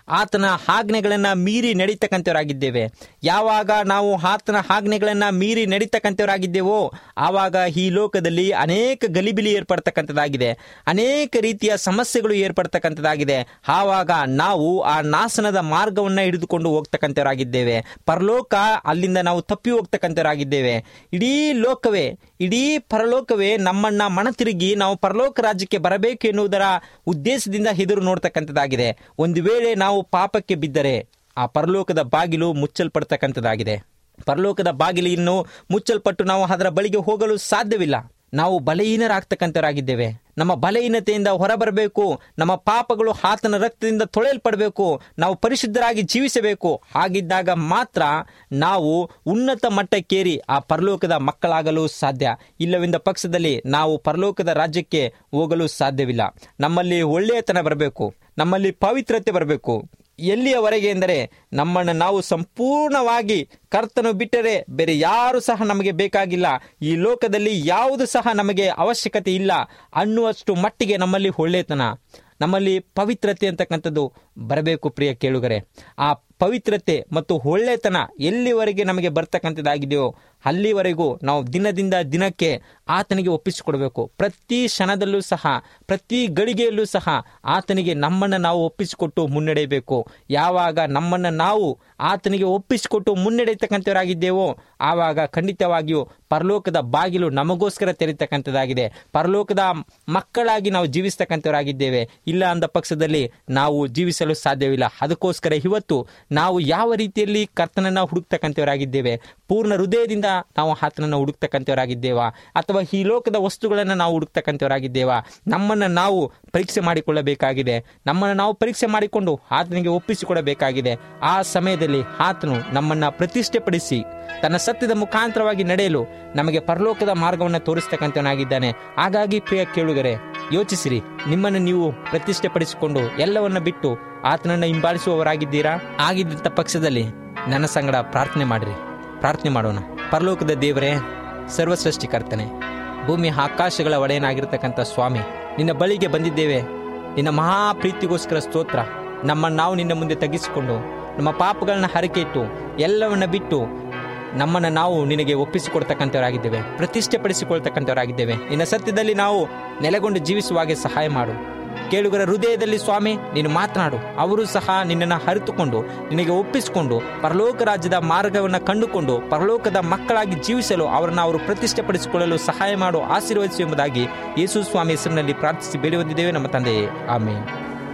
ಆತನ ಆಜ್ಞೆಗಳನ್ನ ಮೀರಿ ನಡೀತಕ್ಕಂಥವರಾಗಿದ್ದೇವೆ ಯಾವಾಗ ನಾವು ಆತನ ಆಜ್ಞೆಗಳನ್ನ ಮೀರಿ ನಡೀತಕ್ಕಂಥವರಾಗಿದ್ದೇವೋ ಆವಾಗ ಈ ಲೋಕದಲ್ಲಿ ಅನೇಕ ಗಲಿಬಿಲಿ ಏರ್ಪಡ್ತಕ್ಕಂಥದ್ದಾಗಿದೆ ಅನೇಕ ರೀತಿಯ ಸಮಸ್ಯೆಗಳು ಏರ್ಪಡ್ತಕ್ಕಂಥದ್ದಾಗಿದೆ ಆವಾಗ ನಾವು ಆ ನಾಶನದ ಮಾರ್ಗವನ್ನ ಹಿಡಿದುಕೊಂಡು ಹೋಗ್ತಕ್ಕಂಥವರಾಗಿದ್ದೇವೆ ಪರಲೋಕ ಅಲ್ಲಿಂದ ನಾವು ತಪ್ಪಿ ಹೋಗ್ತಕ್ಕಂಥವರಾಗಿದ್ದೇವೆ ಇಡೀ ಲೋಕವೇ ಇಡೀ ಪರಲೋಕವೇ ನಮ್ಮನ್ನ ಮನತಿರುಗಿ ನಾವು ಪರಲೋಕ ರಾಜ್ಯಕ್ಕೆ ಬರಬೇಕು ಎನ್ನುವುದರ ಉದ್ದೇಶದಿಂದ ಎದುರು ನೋಡ್ತಕ್ಕಂಥದ್ದಾಗಿದೆ ಒಂದು ವೇಳೆ ನಾವು ಪಾಪಕ್ಕೆ ಬಿದ್ದರೆ ಆ ಪರಲೋಕದ ಬಾಗಿಲು ಮುಚ್ಚಲ್ಪಡ್ತಕ್ಕಂಥದ್ದಾಗಿದೆ ಪರಲೋಕದ ಬಾಗಿಲು ಇನ್ನು ಮುಚ್ಚಲ್ಪಟ್ಟು ನಾವು ಅದರ ಬಳಿಗೆ ಹೋಗಲು ಸಾಧ್ಯವಿಲ್ಲ ನಾವು ಬಲಹೀನರಾಗ್ತಕ್ಕಂಥವರಾಗಿದ್ದೇವೆ ನಮ್ಮ ಬಲಹೀನತೆಯಿಂದ ಹೊರಬರಬೇಕು ನಮ್ಮ ಪಾಪಗಳು ಆತನ ರಕ್ತದಿಂದ ತೊಳೆಯಲ್ಪಡಬೇಕು ನಾವು ಪರಿಶುದ್ಧರಾಗಿ ಜೀವಿಸಬೇಕು ಹಾಗಿದ್ದಾಗ ಮಾತ್ರ ನಾವು ಉನ್ನತ ಮಟ್ಟಕ್ಕೇರಿ ಆ ಪರಲೋಕದ ಮಕ್ಕಳಾಗಲು ಸಾಧ್ಯ ಇಲ್ಲವೆಂದ ಪಕ್ಷದಲ್ಲಿ ನಾವು ಪರಲೋಕದ ರಾಜ್ಯಕ್ಕೆ ಹೋಗಲು ಸಾಧ್ಯವಿಲ್ಲ ನಮ್ಮಲ್ಲಿ ಒಳ್ಳೆಯತನ ಬರಬೇಕು ನಮ್ಮಲ್ಲಿ ಪವಿತ್ರತೆ ಬರಬೇಕು ಎಲ್ಲಿಯವರೆಗೆ ಎಂದರೆ ನಮ್ಮನ್ನು ನಾವು ಸಂಪೂರ್ಣವಾಗಿ ಕರ್ತನು ಬಿಟ್ಟರೆ ಬೇರೆ ಯಾರು ಸಹ ನಮಗೆ ಬೇಕಾಗಿಲ್ಲ ಈ ಲೋಕದಲ್ಲಿ ಯಾವುದು ಸಹ ನಮಗೆ ಅವಶ್ಯಕತೆ ಇಲ್ಲ ಅನ್ನುವಷ್ಟು ಮಟ್ಟಿಗೆ ನಮ್ಮಲ್ಲಿ ಒಳ್ಳೆತನ ನಮ್ಮಲ್ಲಿ ಪವಿತ್ರತೆ ಅಂತಕ್ಕಂಥದ್ದು ಬರಬೇಕು ಪ್ರಿಯ ಕೇಳುಗರೆ ಆ ಪವಿತ್ರತೆ ಮತ್ತು ಒಳ್ಳೆತನ ಎಲ್ಲಿವರೆಗೆ ನಮಗೆ ಬರ್ತಕ್ಕಂಥದ್ದಾಗಿದೆಯೋ ಅಲ್ಲಿವರೆಗೂ ನಾವು ದಿನದಿಂದ ದಿನಕ್ಕೆ ಆತನಿಗೆ ಒಪ್ಪಿಸಿಕೊಡಬೇಕು ಪ್ರತಿ ಕ್ಷಣದಲ್ಲೂ ಸಹ ಪ್ರತಿ ಗಳಿಗೆಯಲ್ಲೂ ಸಹ ಆತನಿಗೆ ನಮ್ಮನ್ನು ನಾವು ಒಪ್ಪಿಸಿಕೊಟ್ಟು ಮುನ್ನಡೆಯಬೇಕು ಯಾವಾಗ ನಮ್ಮನ್ನು ನಾವು ಆತನಿಗೆ ಒಪ್ಪಿಸಿಕೊಟ್ಟು ಮುನ್ನಡೆಯತಕ್ಕಂಥವರಾಗಿದ್ದೇವೋ ಆವಾಗ ಖಂಡಿತವಾಗಿಯೂ ಪರಲೋಕದ ಬಾಗಿಲು ನಮಗೋಸ್ಕರ ತೆರೀತಕ್ಕಂಥದ್ದಾಗಿದೆ ಪರಲೋಕದ ಮಕ್ಕಳಾಗಿ ನಾವು ಜೀವಿಸ್ತಕ್ಕಂಥವರಾಗಿದ್ದೇವೆ ಇಲ್ಲ ಅಂದ ಪಕ್ಷದಲ್ಲಿ ನಾವು ಜೀವಿಸಲು ಸಾಧ್ಯವಿಲ್ಲ ಅದಕ್ಕೋಸ್ಕರ ಇವತ್ತು ನಾವು ಯಾವ ರೀತಿಯಲ್ಲಿ ಕರ್ತನನ್ನ ಹುಡುಕ್ತಕ್ಕಂಥವರಾಗಿದ್ದೇವೆ ಪೂರ್ಣ ಹೃದಯದಿಂದ ನಾವು ಆತನನ್ನು ಹುಡುಕ್ತಕ್ಕಂಥವರಾಗಿದ್ದೇವಾ ಅಥವಾ ಈ ಲೋಕದ ವಸ್ತುಗಳನ್ನು ನಾವು ಹುಡುಕ್ತಕ್ಕಂಥವರಾಗಿದ್ದೇವಾ ನಮ್ಮನ್ನು ನಾವು ಪರೀಕ್ಷೆ ಮಾಡಿಕೊಳ್ಳಬೇಕಾಗಿದೆ ನಮ್ಮನ್ನು ನಾವು ಪರೀಕ್ಷೆ ಮಾಡಿಕೊಂಡು ಆತನಿಗೆ ಒಪ್ಪಿಸಿಕೊಡಬೇಕಾಗಿದೆ ಆ ಸಮಯದಲ್ಲಿ ಆತನು ನಮ್ಮನ್ನ ಪ್ರತಿಷ್ಠೆಪಡಿಸಿ ತನ್ನ ಸತ್ಯದ ಮುಖಾಂತರವಾಗಿ ನಡೆಯಲು ನಮಗೆ ಪರಲೋಕದ ಮಾರ್ಗವನ್ನು ತೋರಿಸ್ತಕ್ಕಂಥವನಾಗಿದ್ದಾನೆ ಹಾಗಾಗಿ ಪ್ರಿಯ ಕೇಳುಗರೆ ಯೋಚಿಸಿರಿ ನಿಮ್ಮನ್ನು ನೀವು ಪ್ರತಿಷ್ಠೆಪಡಿಸಿಕೊಂಡು ಎಲ್ಲವನ್ನ ಬಿಟ್ಟು ಆತನನ್ನು ಹಿಂಬಾಲಿಸುವವರಾಗಿದ್ದೀರಾ ಆಗಿದ್ದಂಥ ಪಕ್ಷದಲ್ಲಿ ನನ್ನ ಸಂಗಡ ಪ್ರಾರ್ಥನೆ ಮಾಡಿರಿ ಪ್ರಾರ್ಥನೆ ಮಾಡೋಣ ಪರಲೋಕದ ದೇವರೇ ಸರ್ವಸೃಷ್ಟಿಕರ್ತನೆ ಭೂಮಿ ಆಕಾಶಗಳ ಒಡೆಯನಾಗಿರ್ತಕ್ಕಂಥ ಸ್ವಾಮಿ ನಿನ್ನ ಬಳಿಗೆ ಬಂದಿದ್ದೇವೆ ನಿನ್ನ ಮಹಾ ಪ್ರೀತಿಗೋಸ್ಕರ ಸ್ತೋತ್ರ ನಮ್ಮನ್ನು ನಾವು ನಿನ್ನ ಮುಂದೆ ತಗ್ಗಿಸಿಕೊಂಡು ನಮ್ಮ ಪಾಪಗಳನ್ನ ಹರಕೆ ಇಟ್ಟು ಎಲ್ಲವನ್ನ ಬಿಟ್ಟು ನಮ್ಮನ್ನು ನಾವು ನಿನಗೆ ಒಪ್ಪಿಸಿಕೊಡ್ತಕ್ಕಂಥವರಾಗಿದ್ದೇವೆ ಪ್ರತಿಷ್ಠೆಪಡಿಸಿಕೊಳ್ತಕ್ಕಂಥವರಾಗಿದ್ದೇವೆ ನಿನ್ನ ಸತ್ಯದಲ್ಲಿ ನಾವು ನೆಲೆಗೊಂಡು ಜೀವಿಸುವ ಹಾಗೆ ಸಹಾಯ ಮಾಡು ಕೇಳುಗರ ಹೃದಯದಲ್ಲಿ ಸ್ವಾಮಿ ನೀನು ಮಾತನಾಡು ಅವರು ಸಹ ನಿನ್ನನ್ನು ಹರಿತುಕೊಂಡು ನಿನಗೆ ಒಪ್ಪಿಸಿಕೊಂಡು ಪರಲೋಕ ರಾಜ್ಯದ ಮಾರ್ಗವನ್ನು ಕಂಡುಕೊಂಡು ಪರಲೋಕದ ಮಕ್ಕಳಾಗಿ ಜೀವಿಸಲು ಅವರನ್ನು ಅವರು ಪ್ರತಿಷ್ಠೆಪಡಿಸಿಕೊಳ್ಳಲು ಸಹಾಯ ಮಾಡು ಆಶೀರ್ವದಿಸು ಎಂಬುದಾಗಿ ಯೇಸು ಸ್ವಾಮಿ ಹೆಸರಿನಲ್ಲಿ ಪ್ರಾರ್ಥಿಸಿ ಬೇಡಿ ಹೊಂದಿದ್ದೇವೆ ನಮ್ಮ ತಂದೆಯೇ ಆಮೇಲೆ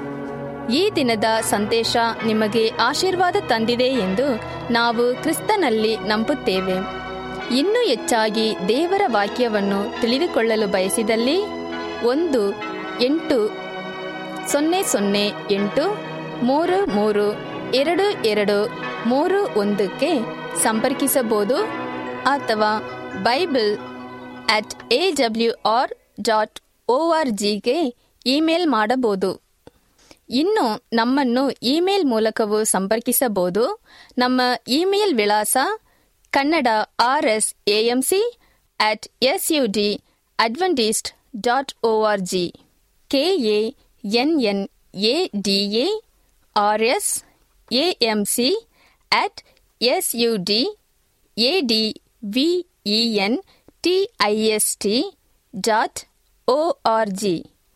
ಈ ದಿನದ ಸಂದೇಶ ನಿಮಗೆ ಆಶೀರ್ವಾದ ತಂದಿದೆ ಎಂದು ನಾವು ಕ್ರಿಸ್ತನಲ್ಲಿ ನಂಬುತ್ತೇವೆ ಇನ್ನೂ ಹೆಚ್ಚಾಗಿ ದೇವರ ವಾಕ್ಯವನ್ನು ತಿಳಿದುಕೊಳ್ಳಲು ಬಯಸಿದಲ್ಲಿ ಒಂದು ಎಂಟು ಸೊನ್ನೆ ಸೊನ್ನೆ ಎಂಟು ಮೂರು ಮೂರು ಎರಡು ಎರಡು ಮೂರು ಒಂದಕ್ಕೆ ಸಂಪರ್ಕಿಸಬಹುದು ಅಥವಾ Bible at A W R dot O R ಜಿಗೆ ಇಮೇಲ್ ಮಾಡಬಹುದು ಇನ್ನು ನಮ್ಮನ್ನು ಇಮೇಲ್ ಮೂಲಕವೂ ಸಂಪರ್ಕಿಸಬಹುದು ನಮ್ಮ ಇಮೇಲ್ ವಿಳಾಸ Kannada R S AMC at S U D Adventist dot O R G K A N N A D A R S AMC at S U D A D V E N T I S T dot O R G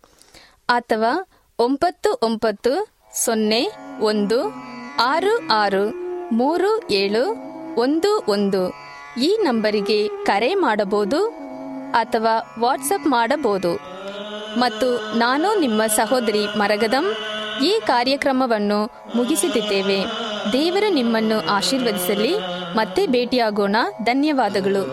ಅಥವಾ ಒಂಬತ್ತು ಒಂಬತ್ತು ಸೊನ್ನೆ ಒಂದು ಆರು ಆರು ಮೂರು ಏಳು ಒಂದು ಒಂದು ಈ ನಂಬರಿಗೆ ಕರೆ ಮಾಡಬಹುದು ಅಥವಾ ವಾಟ್ಸಪ್ ಮಾಡಬಹುದು ಮತ್ತು ನಾನು ನಿಮ್ಮ ಸಹೋದರಿ ಮರಗದಂ ಈ ಕಾರ್ಯಕ್ರಮವನ್ನು ಮುಗಿಸುತ್ತಿದ್ದೇವೆ ದೇವರು ನಿಮ್ಮನ್ನು ಆಶೀರ್ವದಿಸಲಿ ಮತ್ತೆ ಭೇಟಿಯಾಗೋಣ ಧನ್ಯವಾದಗಳು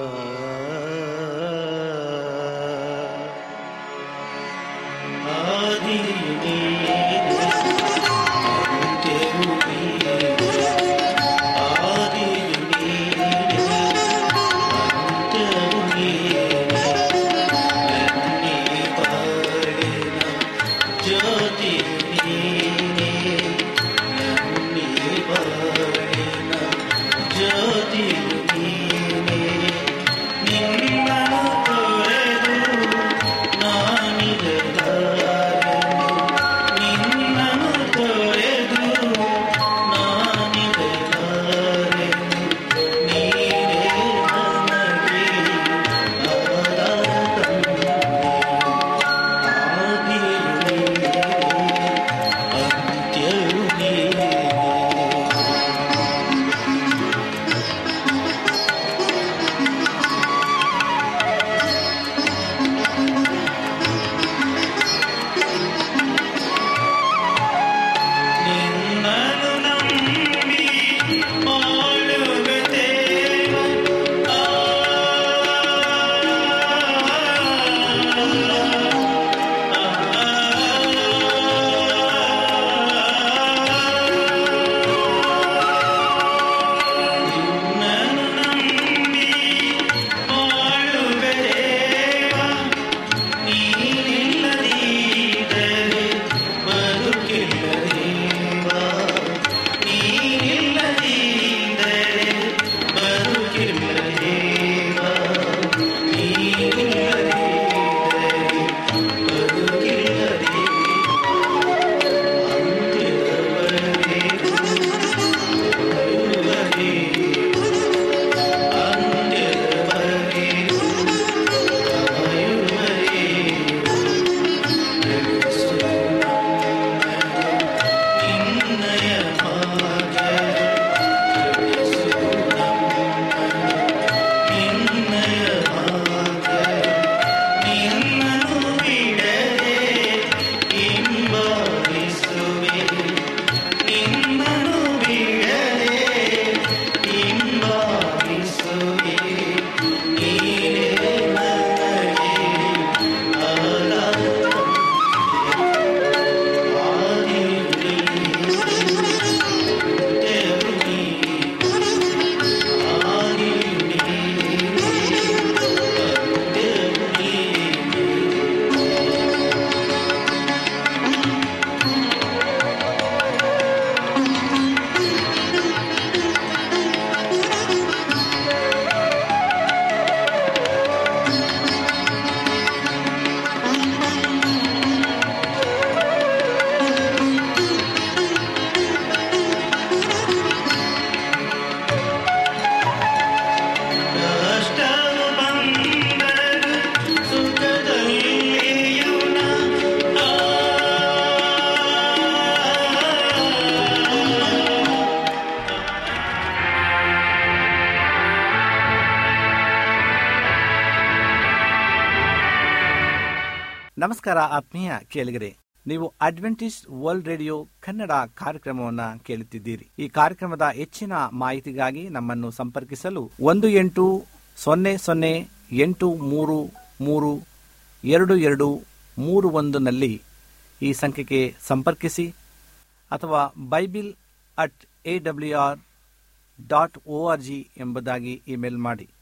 ಕಷ್ಟವು ಬಂದರು ಸುಖದಲ್ಲಿಯೂ ನಾ ನಮಸ್ಕಾರ ಆತ್ಮೀಯ ಕೇಳಿಗರೆ ನೀವು ಅಡ್ವೆಂಟಿಸ್ಟ್ ವರ್ಲ್ಡ್ ರೇಡಿಯೋ ಕನ್ನಡ ಕಾರ್ಯಕ್ರಮವನ್ನ ಕೇಳುತ್ತಿದ್ದೀರಿ ಈ ಕಾರ್ಯಕ್ರಮದ ಹೆಚ್ಚಿನ ಮಾಹಿತಿಗಾಗಿ ನಮ್ಮನ್ನು ಸಂಪರ್ಕಿಸಲು ಒಂದು ಎಂಟು ಸೊನ್ನೆ ಸೊನ್ನೆ ಎಂಟು ಮೂರು ಮೂರು ಎರಡು ಎರಡು ಮೂರು ಒಂದನಲ್ಲಿ ಈ ಸಂಖ್ಯೆಗೆ ಸಂಪರ್ಕಿಸಿ ಅಥವಾ Bible at A W R dot O R G ಎಂಬುದಾಗಿ ಇಮೇಲ್ ಮಾಡಿ